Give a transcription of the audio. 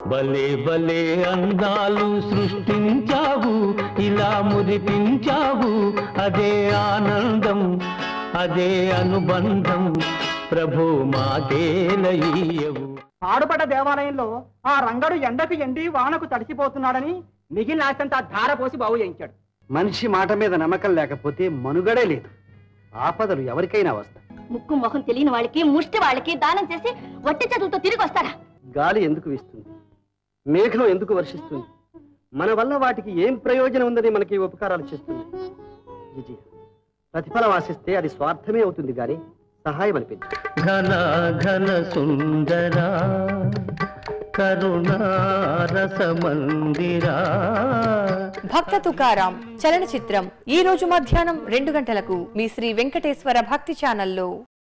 భలే భలే అందాలు సృష్టించావు ఇలా మురిపించావు అదే ఆనందం అదే అనుబంధం ప్రభు మాకేలయ్యవు పాడుపడ్డ దేవాలయంలో ఆ రంగడు ఎండకు ఎండి వానకు తడిసిపోతున్నాడని మిగిలిన ఆస్తంతా ధార పోసి బాగు చేయించాడు మనిషి మాట మీద నమ్మకం లేకపోతే మనుగడే లేదు ఆపదలు ఎవరికైనా వస్తాయి ముక్కు మొహం తెలియని వాళ్ళకి ముష్టి వాళ్ళకి దానం చేసి వట్టి చదువుతో తిరిగి వస్తారా గాలి ఎందుకు వీస్తుంది మేఘం ఎందుకు వర్షిస్తుంది మన వల్ల వాటికి ఏం ప్రయోజనం ఉందని మనకి ఉపకారాలు చేస్తుంది విజయ ప్రతిఫలం ఆశిస్తే అది స్వార్థమే అవుతుంది గాని సహాయం అనిపించదు ఘన ఘన సుందరా కరుణారస మందిరా భక్త తుకారాం చలనచిత్రం ఈ రోజు మధ్యాహ్నం రెండు గంటలకు మీ శ్రీ వెంకటేశ్వర భక్తి ఛానల్లో